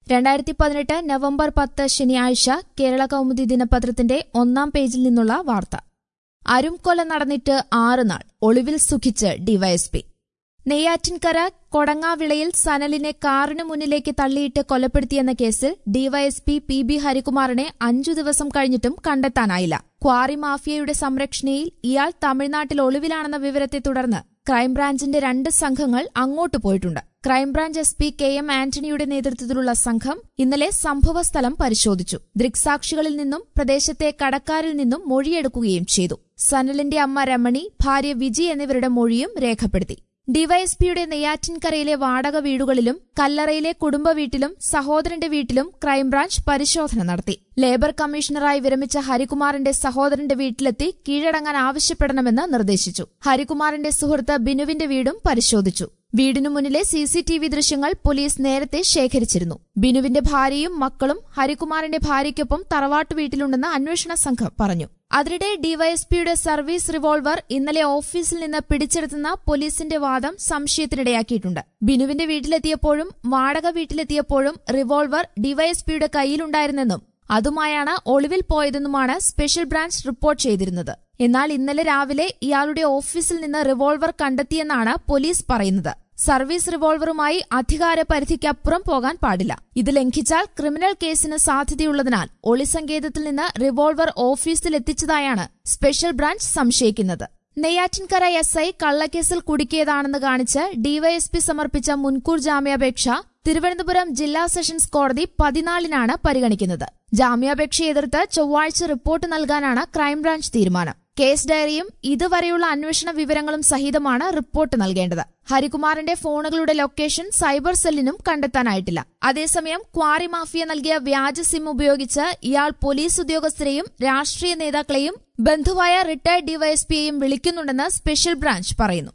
രണ്ടായിരത്തി പതിനെട്ട് നവംബർ പത്ത് ശനിയാഴ്ച കേരള കൗമുദി ദിനപത്രത്തിന്റെ ഒന്നാം പേജിൽ നിന്നുള്ള വാർത്ത അരുംകൊല നടന്നിട്ട് ആറ് നാൾ ഒളിവിൽ സുഖിച്ച് ഡിവൈഎസ്പി നെയ്യാറ്റിൻകര കൊടങ്ങാവിളയിൽ സനലിനെ കാറിന് മുന്നിലേക്ക് തള്ളിയിട്ട് കൊലപ്പെടുത്തിയെന്ന കേസിൽ ഡിവൈഎസ്പി പി ബി ഹരികുമാറിനെ അഞ്ചു ദിവസം കഴിഞ്ഞിട്ടും കണ്ടെത്താനായില്ല ക്വാറി മാഫിയയുടെ സംരക്ഷണയിൽ ഇയാൾ തമിഴ്നാട്ടിൽ ഒളിവിലാണെന്ന വിവരത്തെ തുടർന്ന് ക്രൈംബ്രാഞ്ചിന്റെ രണ്ട് സംഘങ്ങൾ അങ്ങോട്ട് പോയിട്ടുണ്ട് crime branch S P K M ആന്റണിയുടെ നേതൃത്വത്തിലുള്ള സംഘം ഇന്നലെ സംഭവസ്ഥലം പരിശോധിച്ചു ദൃക്സാക്ഷികളിൽ നിന്നും പ്രദേശത്തെ കടക്കാരിൽ നിന്നും മൊഴിയെടുക്കുകയും ചെയ്തു സനലിന്റെ അമ്മ രമണി ഭാര്യ വിജി എന്നിവരുടെ മൊഴിയും രേഖപ്പെടുത്തി ഡിവൈഎസ്പിയുടെ നെയ്യാറ്റിൻകരയിലെ വാടക വീടുകളിലും കല്ലറയിലെ കുടുംബ വീട്ടിലും സഹോദരന്റെ വീട്ടിലും ക്രൈംബ്രാഞ്ച് പരിശോധന നടത്തി ലേബർ കമ്മീഷണറായി വിരമിച്ച ഹരികുമാറിന്റെ സഹോദരന്റെ വീട്ടിലെത്തി കീഴടങ്ങാൻ ആവശ്യപ്പെടണമെന്ന് നിർദ്ദേശിച്ചു ഹരികുമാറിന്റെ സുഹൃത്ത് ബിനുവിന്റെ വീടും പരിശോധിച്ചു വീടിനു മുന്നിലെ സിസിടിവി ദൃശ്യങ്ങൾ പോലീസ് നേരത്തെ ശേഖരിച്ചിരുന്നു ബിനുവിന്റെ ഭാര്യയും മക്കളും ഹരികുമാറിന്റെ ഭാര്യയ്ക്കൊപ്പം തറവാട്ടു വീട്ടിലുണ്ടെന്ന് അന്വേഷണ സംഘം പറഞ്ഞു അതിനിടെ ഡിവൈഎസ്പിയുടെ സർവീസ് റിവോൾവർ ഇന്നലെ ഓഫീസിൽ നിന്ന് പിടിച്ചെടുത്തുന്ന പോലീസിന്റെ വാദം സംശയത്തിനിടയാക്കിയിട്ടുണ്ട് ബിനുവിന്റെ വീട്ടിലെത്തിയപ്പോഴും വാടക വീട്ടിലെത്തിയപ്പോഴും റിവോൾവർ ഡിവൈഎസ്പിയുടെ കയ്യിലുണ്ടായിരുന്നെന്നും അതുമായാണ് ഒളിവിൽ പോയതെന്നുമാണ് സ്പെഷ്യൽ ബ്രാഞ്ച് റിപ്പോർട്ട് ചെയ്തിരുന്നത് എന്നാൽ ഇന്നലെ രാവിലെ ഇയാളുടെ ഓഫീസിൽ നിന്ന് റിവോൾവർ കണ്ടെത്തിയെന്നാണ് പോലീസ് പറയുന്നത് സർവീസ് റിവോൾവറുമായി അധികാര പരിധിക്കപ്പുറം പോകാൻ പാടില്ല ഇത് ലംഘിച്ചാൽ ക്രിമിനൽ കേസിന് സാധ്യതയുള്ളതിനാൽ ഒളിസങ്കേതത്തിൽ നിന്ന് റിവോൾവർ ഓഫീസിൽ എത്തിച്ചതായാണ് സ്പെഷ്യൽ ബ്രാഞ്ച് സംശയിക്കുന്നത് നെയ്യാറ്റിൻകര എസ് ഐ കള്ളക്കേസിൽ കുടുക്കിയതാണെന്ന് കാണിച്ച് ഡിവൈഎസ്പി സമർപ്പിച്ച മുൻകൂർ ജാമ്യാപേക്ഷ തിരുവനന്തപുരം ജില്ലാ സെഷൻസ് കോടതി പതിനാലിനാണ് പരിഗണിക്കുന്നത് ജാമ്യാപേക്ഷ എതിർത്ത് ചൊവ്വാഴ്ച റിപ്പോർട്ട് നൽകാനാണ് ക്രൈംബ്രാഞ്ച് തീരുമാനം കേസ് ഡയറിയും ഇതുവരെയുള്ള അന്വേഷണ വിവരങ്ങളും സഹിതമാണ് റിപ്പോർട്ട് നൽകേണ്ടത് ഹരികുമാറിന്റെ ഫോണുകളുടെ ലൊക്കേഷൻ സൈബർ സെല്ലിനും കണ്ടെത്താനായിട്ടില്ല അതേസമയം ക്വാറി മാഫിയ നൽകിയ വ്യാജ സിം ഉപയോഗിച്ച് ഇയാൾ പോലീസ് ഉദ്യോഗസ്ഥരെയും രാഷ്ട്രീയ നേതാക്കളെയും ബന്ധുവായ റിട്ടയർഡ് ഡിവൈഎസ്പിയെയും വിളിക്കുന്നുണ്ടെന്ന് സ്പെഷ്യൽ ബ്രാഞ്ച് പറയുന്നു